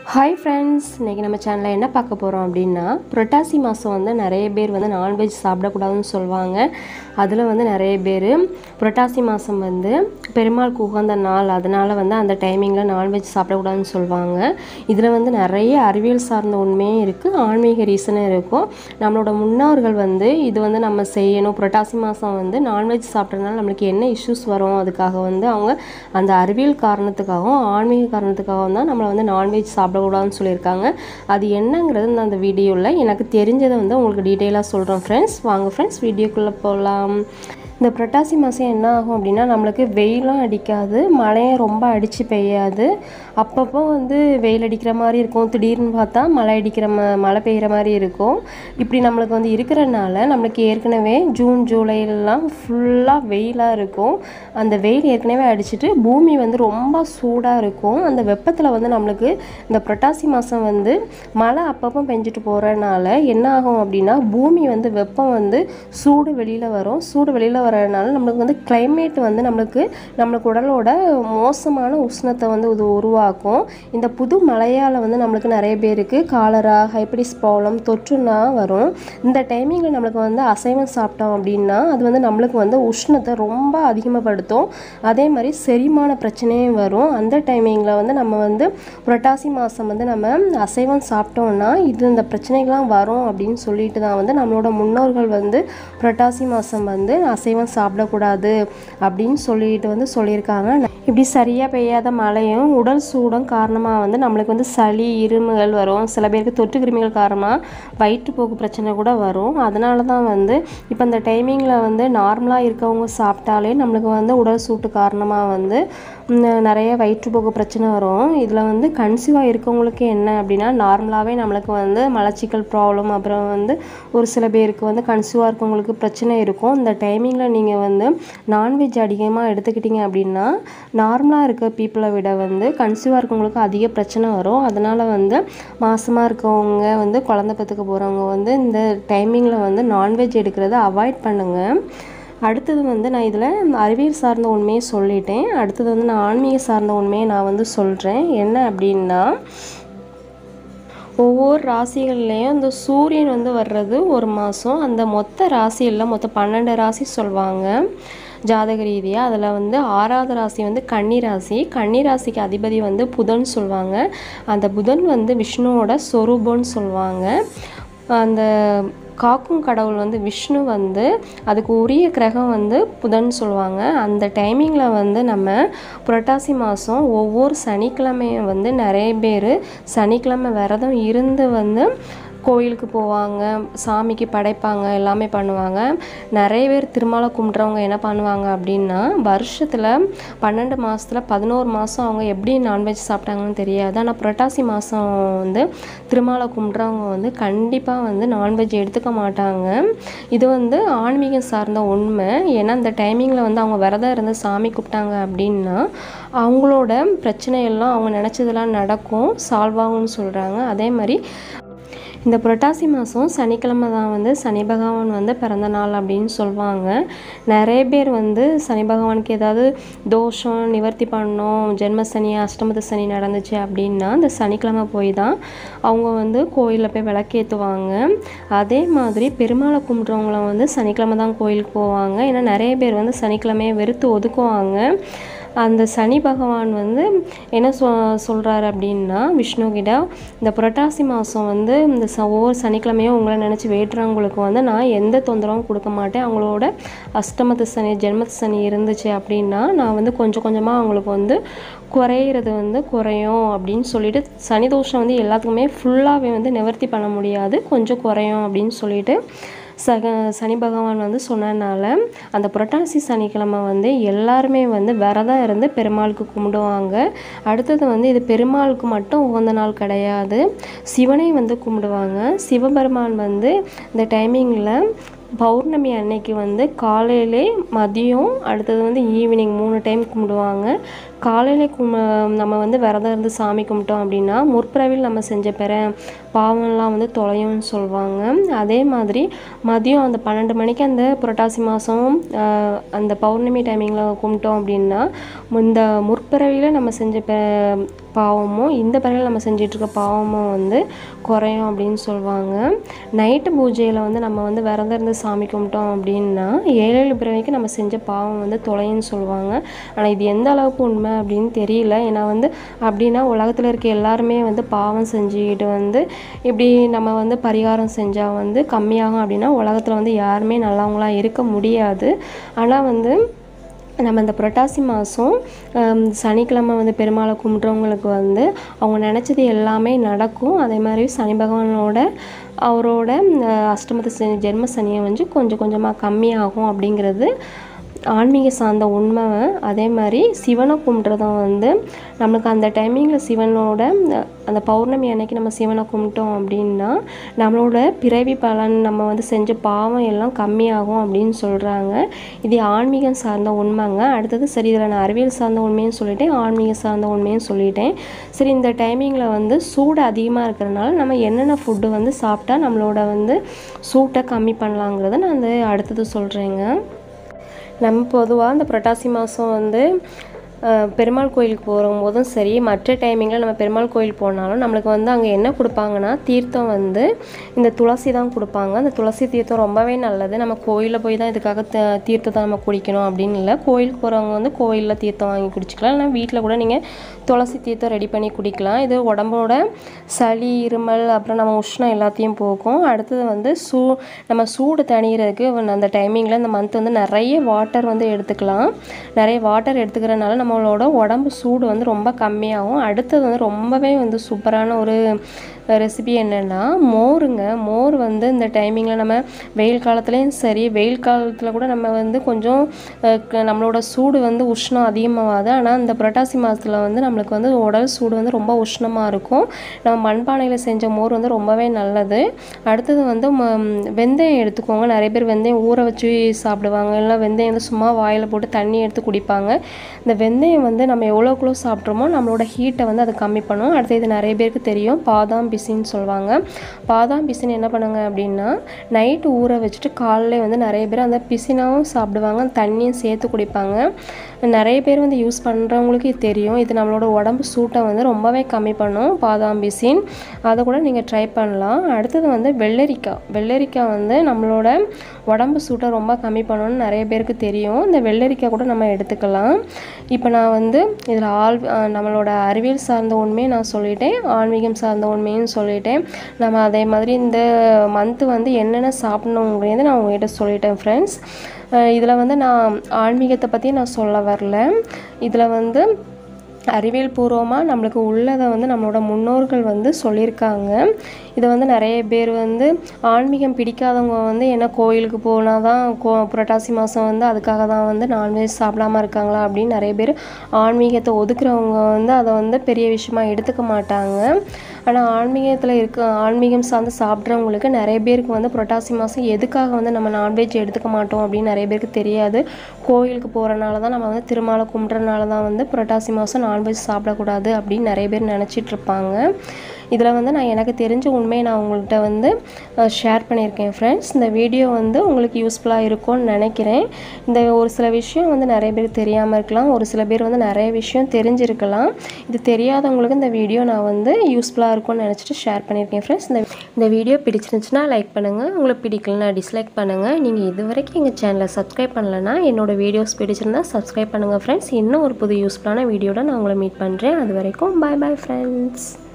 hi friends இன்றைக்கி நம்ம சேனலில் என்ன பார்க்க போகிறோம் அப்படின்னா புரட்டாசி மாதம் வந்து நிறைய பேர் வந்து நான்வெஜ் சாப்பிடக்கூடாதுன்னு சொல்லுவாங்க அதில் வந்து நிறைய பேர் புரட்டாசி மாதம் வந்து பெருமாளுக்கு உகந்த நாள் அதனால் வந்து அந்த டைமிங்கில் நான்வெஜ் சாப்பிடக்கூடாதுன்னு சொல்லுவாங்க இதில் வந்து நிறைய அறிவியல் சார்ந்த உண்மையும் இருக்குது ஆன்மீக ரீசனும் இருக்கும் நம்மளோட முன்னோர்கள் வந்து இது வந்து நம்ம செய்யணும் புரட்டாசி மாதம் வந்து நான்வெஜ் சாப்பிட்றதுனால நம்மளுக்கு என்ன இஷ்யூஸ் வரும் அதுக்காக வந்து அவங்க அந்த அறிவியல் காரணத்துக்காகவும் ஆன்மீக காரணத்துக்காகவும் தான் நம்மளை வந்து நான்வெஜ் சாப்பிடக்கூடாதுன்னு சொல்லியிருக்காங்க அது என்னங்கிறது நான் அந்த வீடியோவில் எனக்கு தெரிஞ்சதை வந்து உங்களுக்கு டீட்டெயிலாக சொல்கிறேன் ஃப்ரெண்ட்ஸ் வாங்க ஃப்ரெண்ட்ஸ் வீடியோக்குள்ளே போகலாம் இந்த புரட்டாசி மாதம் என்ன ஆகும் அப்படின்னா நம்மளுக்கு வெயிலும் அடிக்காது மழையும் ரொம்ப அடித்து பெய்யாது அப்பப்போ வந்து வெயில் அடிக்கிற மாதிரி இருக்கும் திடீர்னு பார்த்தா மழை அடிக்கிற ம மழை பெய்கிற மாதிரி இருக்கும் இப்படி நம்மளுக்கு வந்து இருக்கிறனால நம்மளுக்கு ஏற்கனவே ஜூன் ஜூலைலலாம் ஃபுல்லாக வெயிலாக இருக்கும் அந்த வெயில் ஏற்கனவே அடிச்சிட்டு பூமி வந்து ரொம்ப சூடாக இருக்கும் அந்த வெப்பத்தில் வந்து நம்மளுக்கு இந்த புரட்டாசி மாதம் வந்து மழை அப்பப்போ பெஞ்சிட்டு போகிறனால என்ன ஆகும் அப்படின்னா பூமி வந்து வெப்பம் வந்து சூடு வெளியில் வரும் சூடு வெளியில் வரனால நம்மளுக்கு வந்து climate வந்து நம்மளுக்கு நம்மளுக்கு உடலோட மோசமான உஷ்ணத்தை வந்து இது உருவாக்கும் இந்த புது மழையால் வந்து நம்மளுக்கு நிறைய பேருக்கு காலரா ஹைப்படிஸ் ப்ராப்ளம் தொற்றுனா வரும் இந்த டைமிங்கில் நம்மளுக்கு வந்து அசைவம் சாப்பிட்டோம் அப்படின்னா அது வந்து நம்மளுக்கு வந்து உஷ்ணத்தை ரொம்ப அதிகமாகப்படுத்தும் அதே மாதிரி செரிமான பிரச்சனையும் வரும் அந்த டைமிங்கில் வந்து நம்ம வந்து புரட்டாசி மாதம் வந்து நம்ம அசைவம் சாப்பிட்டோம்னா இது இந்த பிரச்சனைகள்லாம் வரும் அப்படின்னு சொல்லிட்டு தான் வந்து நம்மளோட முன்னோர்கள் வந்து புரட்டாசி மாதம் வந்து அசைவம் சாப்பிடக்கூடாது அப்படின்னு சொல்லிட்டு வந்து சொல்லியிருக்காங்க இப்படி சரியாக பெய்யாத மழையும் உடல் சூடும் காரணமாக வந்து நம்மளுக்கு வந்து சளி இருமுகள் வரும் சில பேருக்கு தொற்று கிருமிகள் காரணமாக வயிற்றுப்போக்கு பிரச்சனை கூட வரும் அதனால தான் வந்து இப்போ இந்த டைமிங்கில் வந்து நார்மலாக இருக்கவங்க சாப்பிட்டாலே நம்மளுக்கு வந்து உடல் சூட்டு காரணமாக வந்து ம், நிறைய வயிற்றுப்போக்கு பிரச்சனை வரும் இதில் வந்து கன்சீவாக இருக்கவங்களுக்கு என்ன அப்படின்னா நார்மலாகவே நம்மளுக்கு வந்து மலச்சிக்கல் ப்ராப்ளம் அப்புறம் வந்து ஒரு சில பேருக்கு வந்து கன்சீவாக இருக்கவங்களுக்கு பிரச்சனை இருக்கும் இந்த டைமிங்கில் நீங்கள் வந்து நான்வெஜ் அதிகமாக எடுத்துக்கிட்டீங்க அப்படின்னா நார்மலாக இருக்க பீப்புளை விட வந்து கன்சீவாக இருக்கவங்களுக்கு அதிக பிரச்சனை வரும் அதனால் வந்து மாசமாக இருக்கவங்க வந்து குழந்தை பெற்றுக்க போகிறவங்க வந்து இந்த டைமிங்கில் வந்து நான்வெஜ் எடுக்கிறத அவாய்ட் பண்ணுங்கள் அடுத்தது வந்து நான் இதில் அறிவியல் சார்ந்த உண்மையை சொல்லிட்டேன் அடுத்தது வந்து நான் ஆன்மீக சார்ந்த உண்மையை நான் வந்து சொல்கிறேன் என்ன அப்படின்னா ஒவ்வொரு ராசிகள்லேயும் இந்த சூரியன் வந்து வர்றது ஒரு மாதம் அந்த மொத்த ராசியில் மொத்தம் பன்னெண்டு ராசி சொல்லுவாங்க ஜாதக ரீதியாக அதில் வந்து ஆறாவது ராசி வந்து கன்னி ராசி கன்னி ராசிக்கு அதிபதி வந்து புதன் சொல்லுவாங்க அந்த புதன் வந்து விஷ்ணுவோட சொரூபம்னு சொல்லுவாங்க அந்த காக்கும் கடவுள் வந்து விஷ்ணு வந்து அதுக்கு உரிய கிரகம் வந்து புதன் சொல்லுவாங்க அந்த டைமிங்கில் வந்து நம்ம புரட்டாசி மாதம் ஒவ்வொரு சனிக்கிழமையும் வந்து நிறைய பேர் சனிக்கிழமை விரதம் இருந்து வந்து கோயிலுக்கு போவாங்க சாமிக்கு படைப்பாங்க எல்லாமே பண்ணுவாங்க நிறைய பேர் திருமாலை கும்பிட்றவங்க என்ன பண்ணுவாங்க அப்படின்னா வருஷத்தில் பன்னெண்டு மாதத்தில் பதினோரு மாதம் அவங்க எப்படி நான்வெஜ் சாப்பிட்டாங்கன்னு தெரியாது ஆனால் புரட்டாசி மாதம் வந்து திருமாலை கும்பிட்றவங்க வந்து கண்டிப்பாக வந்து நான்வெஜ் எடுத்துக்க மாட்டாங்க இது வந்து ஆன்மீகம் சார்ந்த உண்மை ஏன்னா இந்த டைமிங்கில் வந்து அவங்க விரதம் இருந்து சாமி கூப்பிட்டாங்க அப்படின்னா அவங்களோட பிரச்சனையெல்லாம் அவங்க நினச்சதெல்லாம் நடக்கும் சால்வ் ஆகும்னு சொல்கிறாங்க அதே மாதிரி இந்த புரட்டாசி மாதம் சனிக்கிழமை தான் வந்து சனி பகவான் வந்து பிறந்த நாள் அப்படின்னு சொல்லுவாங்க நிறைய பேர் வந்து சனி பகவானுக்கு ஏதாவது தோஷம் நிவர்த்தி பண்ணணும் ஜென்ம சனி அஷ்டமத்து சனி நடந்துச்சு அப்படின்னா இந்த சனிக்கிழமை போய் தான் அவங்க வந்து கோயிலில் போய் விளக்கேற்றுவாங்க அதே மாதிரி பெருமாளை கும்பிட்றவங்கள வந்து சனிக்கிழமை தான் கோயிலுக்கு போவாங்க ஏன்னா நிறைய பேர் வந்து சனிக்கிழமையை வெறுத்து ஒதுக்குவாங்க அந்த சனி பகவான் வந்து என்ன சொ சொல்கிறாரு அப்படின்னா விஷ்ணு கிட்ட இந்த புரட்டாசி மாதம் வந்து இந்த ச ஒவ்வொரு சனிக்கிழமையும் உங்களை நினச்சி வேட்டுறவங்களுக்கு வந்து நான் எந்த தொந்தரவும் கொடுக்க மாட்டேன் அவங்களோட அஷ்டமத்து சனி ஜென்மத்து சனி இருந்துச்சு அப்படின்னா நான் வந்து கொஞ்சம் கொஞ்சமாக அவங்களுக்கு வந்து குறையிறது வந்து குறையும் அப்படின்னு சொல்லிட்டு சனி தோஷம் வந்து எல்லாத்துக்குமே ஃபுல்லாகவே வந்து நிவர்த்தி பண்ண முடியாது கொஞ்சம் குறையும் அப்படின்னு சொல்லிட்டு சக சனி பகவான் வந்து சொன்னனால அந்த புரட்டாசி சனிக்கிழமை வந்து எல்லாருமே வந்து விரதம் இருந்து பெருமாளுக்கு கும்பிடுவாங்க அடுத்தது வந்து இது பெருமாளுக்கு மட்டும் உகந்த நாள் கிடையாது சிவனை வந்து கும்பிடுவாங்க சிவபெருமான் வந்து இந்த டைமிங்கில் பௌர்ணமி அன்னைக்கு வந்து காலையிலே மதியம் அடுத்தது வந்து ஈவினிங் மூணு டைம் கும்பிடுவாங்க காலையில் கும் நம்ம வந்து விரதம் இருந்து சாமி கும்பிட்டோம் அப்படின்னா முற்பிறவில் நம்ம செஞ்ச பிற பாவம்லாம் வந்து தொலையும்னு சொல்லுவாங்க அதே மாதிரி மதியம் அந்த பன்னெண்டு மணிக்கு அந்த புரட்டாசி மாதம் அந்த பௌர்ணமி டைமிங்கில் கும்பிட்டோம் அப்படின்னா இந்த முற்பிறவியில் நம்ம செஞ்ச ப- பாவமும் இந்த பிறகு நம்ம செஞ்சிட்டு இருக்க பாவமும் வந்து குறையும் அப்படின்னு சொல்லுவாங்க நைட்டு பூஜையில் வந்து நம்ம வந்து விரதம் இருந்து சாமி கும்பிட்டோம் அப்படின்னா ஏழு ஏழு பிறவிக்கு நம்ம செஞ்ச பாவம் வந்து தொலைன்னு சொல்லுவாங்க ஆனால் இது எந்த அளவுக்கு உண்மை அப்படின்னு தெரியல ஏன்னா வந்து அப்படின்னா உலகத்தில் இருக்க எல்லாருமே வந்து பாவம் செஞ்சுக்கிட்டு வந்து இப்படி நம்ம வந்து பரிகாரம் செஞ்சால் வந்து கம்மியாகும் அப்படின்னா உலகத்தில் வந்து யாருமே நல்லவங்களா இருக்க முடியாது ஆனால் வந்து நம்ம இந்த புரட்டாசி மாதம் சனிக்கிழமை வந்து பெருமாளை கும்பிட்றவங்களுக்கு வந்து அவங்க நினச்சது எல்லாமே நடக்கும் அதே மாதிரி சனி பகவானோட அவரோட அஹ், அஷ்டமத்து சனி ஜென்ம சனியை வந்து கொஞ்சம் கொஞ்சமாக கம்மியாகும் அப்படிங்கிறது ஆன்மீக சார்ந்த உண்மை அதே மாதிரி சிவனை கும்பிட்றதும் வந்து நம்மளுக்கு அந்த டைமிங்கில் சிவனோட அஹ், அந்த பௌர்ணமி அன்னைக்கு நம்ம சிவனை கும்பிட்டோம் அப்படின்னா நம்மளோட பிறவி பலன் நம்ம வந்து செஞ்ச பாவம் எல்லாம் கம்மியாகும் அப்படின்னு சொல்கிறாங்க இது ஆன்மீகம் சார்ந்த உண்மைங்க அடுத்தது சரி இதில் நான் அறிவியல் சார்ந்த உண்மையும் சொல்லிட்டேன் ஆன்மீக சார்ந்த உண்மையும் சொல்லிட்டேன் சரி இந்த டைமிங்கில் வந்து சூடு அதிகமாக இருக்கிறனால நம்ம என்னென்ன ஃபுட்டு வந்து சாப்பிட்டா நம்மளோட வந்து சூட்டை கம்மி பண்ணலாங்கிறத நான் வந்து அடுத்தது சொல்கிறேங்க நம்ம பொதுவாக இந்த புரட்டாசி மாதம் வந்து அஹ், பெருமாள் கோயிலுக்கு போகும்போதும் சரி மற்ற டைமிங்கில் நம்ம பெருமாள் கோயில் போனாலும் நம்மளுக்கு வந்து அங்கே என்ன கொடுப்பாங்கன்னா தீர்த்தம் வந்து இந்த துளசி தான் கொடுப்பாங்க அந்த துளசி தீர்த்தம் ரொம்பவே நல்லது நம்ம கோயிலில் போய் தான் இதுக்காக த- தீர்த்தத்தை நம்ம குடிக்கணும் அப்படின்னு இல்லை கோயிலுக்கு போகிறவங்க வந்து கோயிலில் தீர்த்தம் வாங்கி குடிச்சிக்கலாம் இல்லைனா வீட்டில் கூட நீங்கள் துளசி தீர்த்தம் ரெடி பண்ணி குடிக்கலாம் இது உடம்போட சளி இருமல் அப்புறம் நம்ம உஷ்ணம் எல்லாத்தையும் போக்கும் அடுத்தது வந்து சூ நம்ம சூடு தணிகிறதுக்கு அந்த டைமிங்கில் இந்த மந்த் வந்து நிறைய வாட்டர் வந்து எடுத்துக்கலாம் நிறைய வாட்டர் எடுத்துக்கிறனால நம்மளோட உடம்பு சூடு வந்து ரொம்ப கம்மியாகும் அடுத்தது வந்து ரொம்பவே வந்து சூப்பரான ஒரு ரெசிபி என்னென்னா மோருங்க மோர் வந்து இந்த டைமிங்கில் நம்ம வெயில் காலத்துலேயும் சரி வெயில் காலத்தில் கூட நம்ம வந்து கொஞ்சம் அஹ், க- நம்மளோட சூடு வந்து உஷ்ணம் அதிகமாகாது ஆனால் இந்த புரட்டாசி மாதத்தில் வந்து நம்மளுக்கு வந்து உடல் சூடு வந்து ரொம்ப உஷ்ணமாக இருக்கும் நம்ம மண்பானையில் செஞ்ச மோர் வந்து ரொம்பவே நல்லது அடுத்தது வந்து ம- வெந்தயம் எடுத்துக்கோங்க நிறைய பேர் வெந்தயம் ஊற வச்சு சாப்பிடுவாங்க இல்லை வெந்தயம் வந்து சும்மா வாயில் போட்டு தண்ணி எடுத்து குடிப்பாங்க இந்த வெந்தயம் வந்து நம்ம எவ்வளோக்குள்ளோ சாப்பிட்றோமோ நம்மளோட ஹீட்டை வந்து அது கம்மி பண்ணும் அடுத்து இது நிறைய பேருக்கு தெரியும் பாதாம் பிசின்னு சொல்லுவாங்க பாதாம் பிசின் என்ன பண்ணுங்க அப்படின்னா நைட்டு ஊற வச்சுட்டு காலையில வந்து நிறைய பேர் அந்த பிசினாவும் சாப்பிடுவாங்க தண்ணியும் சேர்த்து குடிப்பாங்க நிறைய பேர் வந்து யூஸ் பண்ணுறவங்களுக்கு இது தெரியும் இது நம்மளோட உடம்பு சூட்டை வந்து ரொம்பவே கம்மி பண்ணும் பாதாம் பிசின் அதை கூட நீங்கள் ட்ரை பண்ணலாம் அடுத்தது வந்து வெள்ளரிக்காய் வெள்ளரிக்காய் வந்து நம்மளோட உடம்பு சூட்டை ரொம்ப கம்மி பண்ணணும்னு நிறைய பேருக்கு தெரியும் இந்த வெள்ளரிக்காய் கூட நம்ம எடுத்துக்கலாம் இப்போ நான் வந்து இதில் ஆள் அஹ் நம்மளோட அறிவியல் சார்ந்த உண்மையை நான் சொல்லிட்டேன் ஆன்மீகம் சார்ந்த உண்மையும் சொல்லிட்டேன் நம்ம அதே மாதிரி இந்த மந்த்து வந்து என்னென்ன சாப்பிடணுங்கிறது நான் உங்ககிட்ட சொல்லிட்டேன் ஃப்ரெண்ட்ஸ் இதில் வந்து நான் ஆன்மீகத்தை பற்றி நான் சொல்ல வரல இதில் வந்து அறிவியல் பூர்வமாக நம்மளுக்கு உள்ளதை வந்து நம்மளோட முன்னோர்கள் வந்து சொல்லியிருக்காங்க இதை வந்து நிறைய பேர் வந்து ஆன்மீகம் பிடிக்காதவங்க வந்து என்ன கோயிலுக்கு போனால் தான் கோ புரட்டாசி மாதம் வந்து அதுக்காக தான் வந்து நான்வெஜ் சாப்பிடாம இருக்காங்களா அப்படின்னு நிறைய பேர் ஆன்மீகத்தை ஒதுக்குறவங்க வந்து அதை வந்து பெரிய விஷயமா எடுத்துக்க மாட்டாங்க ஆனால் ஆன்மீகத்தில் இருக்க ஆன்மீகம் சார்ந்து சாப்பிட்றவங்களுக்கு நிறைய பேருக்கு வந்து புரட்டாசி மாதம் எதுக்காக வந்து நம்ம நான்வெஜ் எடுத்துக்க மாட்டோம் அப்படின்னு நிறைய பேருக்கு தெரியாது கோயிலுக்கு போகிறனால தான் நம்ம வந்து திருமாலை கும்பிட்றனால தான் வந்து புரட்டாசி மாதம் நான்வெஜ் சாப்பிடக்கூடாது அப்படின்னு நிறைய பேர் நினச்சிட்டு இருப்பாங்க இதில் வந்து நான் எனக்கு தெரிஞ்ச உண்மையை நான் உங்கள்கிட்ட வந்து ஷேர் பண்ணியிருக்கேன் ஃப்ரெண்ட்ஸ் இந்த வீடியோ வந்து உங்களுக்கு யூஸ்ஃபுல்லாக இருக்கும்னு நினைக்கிறேன் இந்த ஒரு சில விஷயம் வந்து நிறைய பேருக்கு தெரியாமல் இருக்கலாம் ஒரு சில பேர் வந்து நிறைய விஷயம் தெரிஞ்சிருக்கலாம் இது தெரியாதவங்களுக்கு இந்த வீடியோ நான் வந்து யூஸ்ஃபுல்லாக இருக்கும்னு நினச்சிட்டு ஷேர் பண்ணியிருக்கேன் ஃப்ரெண்ட்ஸ் இந்த இந்த வீடியோ பிடிச்சிருந்துச்சுன்னா லைக் பண்ணுங்கள் உங்களுக்கு பிடிக்கலனா டிஸ்லைக் பண்ணுங்கள் நீங்கள் இது வரைக்கும் எங்கள் சேனலை சப்ஸ்கிரைப் பண்ணலைன்னா என்னோட வீடியோஸ் பிடிச்சிருந்தா சப்ஸ்கிரைப் பண்ணுங்கள் ஃப்ரெண்ட்ஸ் இன்னும் ஒரு புது யூஸ்ஃபுல்லான வீடியோட நான் உங்களை மீட் பண்ணுறேன் அது வரைக்கும் பை பை ஃப்ரெண்ட்ஸ்